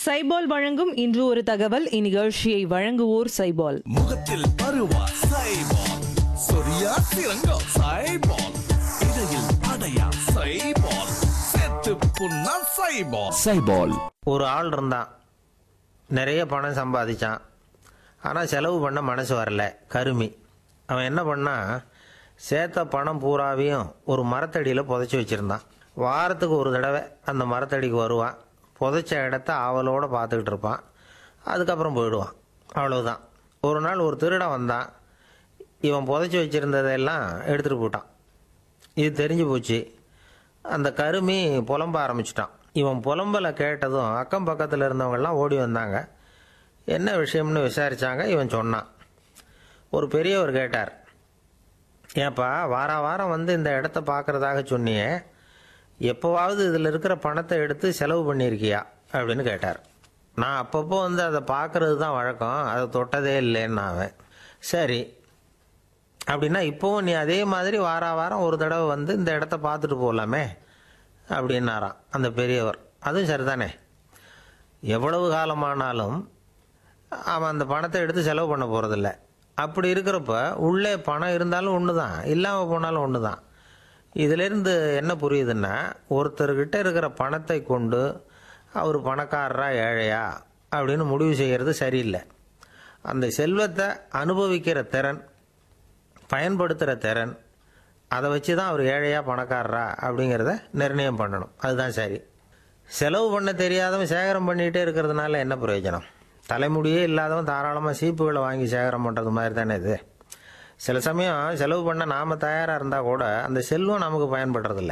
சைபால் வழங்கும் இன்று ஒரு தகவல் இந்நிகழ்ச்சியை வழங்குவோர் சைபால் முகத்தில் பருவா சைபால் சொரியா சிறங்கோ சைபால் இடையில் அடையா சைபால் செத்து புண்ணா சைபால் சைபால் ஒரு ஆள் இருந்தான் நிறைய பணம் சம்பாதிச்சான் ஆனால் செலவு பண்ண மனசு வரல கருமி அவன் என்ன பண்ணான் சேர்த்த பணம் பூராவையும் ஒரு மரத்தடியில் புதைச்சி வச்சுருந்தான் வாரத்துக்கு ஒரு தடவை அந்த மரத்தடிக்கு வருவான் புதைச்ச இடத்த ஆவலோடு பார்த்துக்கிட்டு இருப்பான் அதுக்கப்புறம் போயிடுவான் அவ்வளவுதான் ஒரு நாள் ஒரு திருடன் வந்தான் இவன் புதைச்சி வச்சுருந்ததெல்லாம் எடுத்துகிட்டு போட்டான் இது தெரிஞ்சு போச்சு அந்த கருமி புலம்ப ஆரம்பிச்சிட்டான் இவன் புலம்பலை கேட்டதும் அக்கம் பக்கத்தில் இருந்தவங்கெல்லாம் ஓடி வந்தாங்க என்ன விஷயம்னு விசாரித்தாங்க இவன் சொன்னான் ஒரு பெரியவர் கேட்டார் ஏப்பா வார வாரம் வந்து இந்த இடத்த பார்க்குறதாக சொன்னியே எப்போவாவது இதில் இருக்கிற பணத்தை எடுத்து செலவு பண்ணியிருக்கியா அப்படின்னு கேட்டார் நான் அப்பப்போ வந்து அதை பார்க்கறது தான் வழக்கம் அதை தொட்டதே இல்லைன்னு அவன் சரி அப்படின்னா இப்போவும் நீ அதே மாதிரி வார வாரம் ஒரு தடவை வந்து இந்த இடத்த பார்த்துட்டு போகலாமே அப்படின்னாராம் அந்த பெரியவர் அதுவும் சரிதானே எவ்வளவு காலமானாலும் அவன் அந்த பணத்தை எடுத்து செலவு பண்ண போகிறதில்ல அப்படி இருக்கிறப்ப உள்ளே பணம் இருந்தாலும் ஒன்று தான் இல்லாமல் போனாலும் ஒன்று தான் இதிலேருந்து என்ன புரியுதுன்னா ஒருத்தர்கிட்ட இருக்கிற பணத்தை கொண்டு அவர் பணக்காரரா ஏழையா அப்படின்னு முடிவு செய்கிறது சரியில்லை அந்த செல்வத்தை அனுபவிக்கிற திறன் பயன்படுத்துகிற திறன் அதை வச்சு தான் அவர் ஏழையா பணக்காரரா அப்படிங்கிறத நிர்ணயம் பண்ணணும் அதுதான் சரி செலவு பண்ண தெரியாதவன் சேகரம் பண்ணிகிட்டே இருக்கிறதுனால என்ன பிரயோஜனம் தலைமுடியே இல்லாதவன் தாராளமாக சீப்புகளை வாங்கி சேகரம் பண்ணுறது மாதிரி தானே இது சில சமயம் செலவு பண்ண நாம் தயாராக இருந்தால் கூட அந்த செல்வம் நமக்கு பயன்படுறதில்ல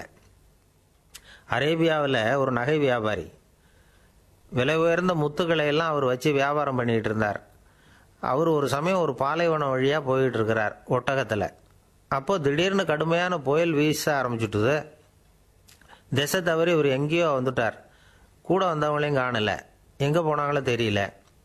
அரேபியாவில் ஒரு நகை வியாபாரி விலை உயர்ந்த முத்துக்களை எல்லாம் அவர் வச்சு வியாபாரம் பண்ணிகிட்டு இருந்தார் அவர் ஒரு சமயம் ஒரு பாலைவனம் வழியாக போயிட்டு இருக்கிறார் ஒட்டகத்தில் அப்போ திடீர்னு கடுமையான புயல் வீச ஆரம்பிச்சுட்டுது திசை தவறி இவர் எங்கேயோ வந்துட்டார் கூட வந்தவங்களையும் காணலை எங்கே போனாங்களோ தெரியல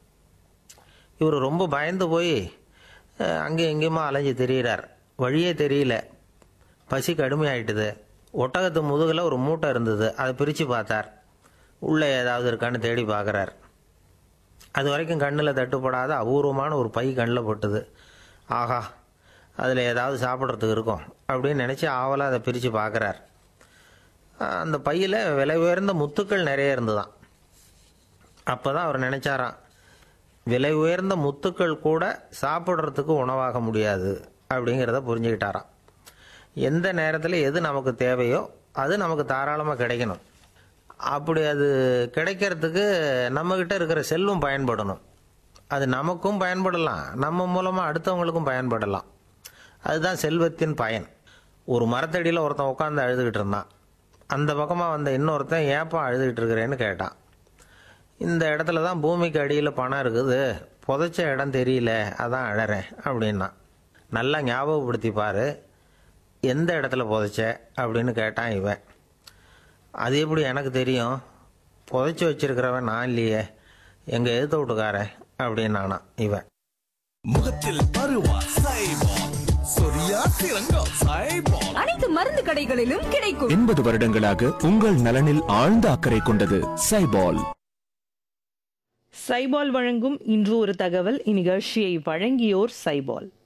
இவர் ரொம்ப பயந்து போய் அஹ், அங்கேயும் எங்கேயுமா அலைஞ்சு திரியிறார் வழியே தெரியல பசி கடுமையாயிட்டுது ஒட்டகத்து முதுகில் ஒரு மூட்டை இருந்தது அதை பிரித்து பார்த்தார் உள்ளே ஏதாவது இருக்கான்னு தேடி பார்க்குறார் அது வரைக்கும் கண்ணில் தட்டுப்படாத அபூர்வமான ஒரு பை கண்ணில் பட்டுது ஆஹா அதில் ஏதாவது சாப்பிட்றதுக்கு இருக்கும் அப்படின்னு நினச்சி ஆவலாக அதை பிரித்து பார்க்குறார் அந்த பையில் விலை உயர்ந்த முத்துக்கள் நிறைய இருந்துதான் அப்போ தான் அவர் நினச்சாராம் விலை உயர்ந்த முத்துக்கள் கூட சாப்பிட்றதுக்கு உணவாக முடியாது அப்படிங்கிறத புரிஞ்சுக்கிட்டாராம் எந்த நேரத்தில் எது நமக்கு தேவையோ அது நமக்கு தாராளமாக கிடைக்கணும் அப்படி அது கிடைக்கிறதுக்கு நம்மக்கிட்ட இருக்கிற செல்வம் பயன்படணும் அது நமக்கும் பயன்படலாம் நம்ம மூலமாக அடுத்தவங்களுக்கும் பயன்படலாம் அதுதான் செல்வத்தின் பயன் ஒரு மரத்தடியில் ஒருத்தன் உட்காந்து அழுதுகிட்டு இருந்தான் அந்த பக்கமாக வந்த இன்னொருத்தன் ஏப்பா அழுதுகிட்டு இருக்கிறேன்னு கேட்டான் இந்த இடத்துல தான் பூமிக்கு அடியில் பணம் இருக்குது புதைச்ச இடம் தெரியல அதான் அழறேன் அப்படின்னா நல்லா ஞாபகப்படுத்தி பாரு எந்த இடத்துல புதைச்ச அப்படின்னு கேட்டான் இவன் அது எப்படி எனக்கு தெரியும் புதைச்சி வச்சிருக்கிறவன் நான் இல்லையே எங்கள் எதிர்த்த வீட்டுக்காரன் அப்படின்னானா இவன் முகத்தில் பருவா சைபால் சொரியா சிறங்கோ சைபால் அனைத்து மருந்து கடைகளிலும் கிடைக்கும் எண்பது வருடங்களாக உங்கள் நலனில் ஆழ்ந்த அக்கறை கொண்டது சைபால் சைபால் வழங்கும் இன்று ஒரு தகவல் இந்நிகழ்ச்சியை வழங்கியோர் சைபால்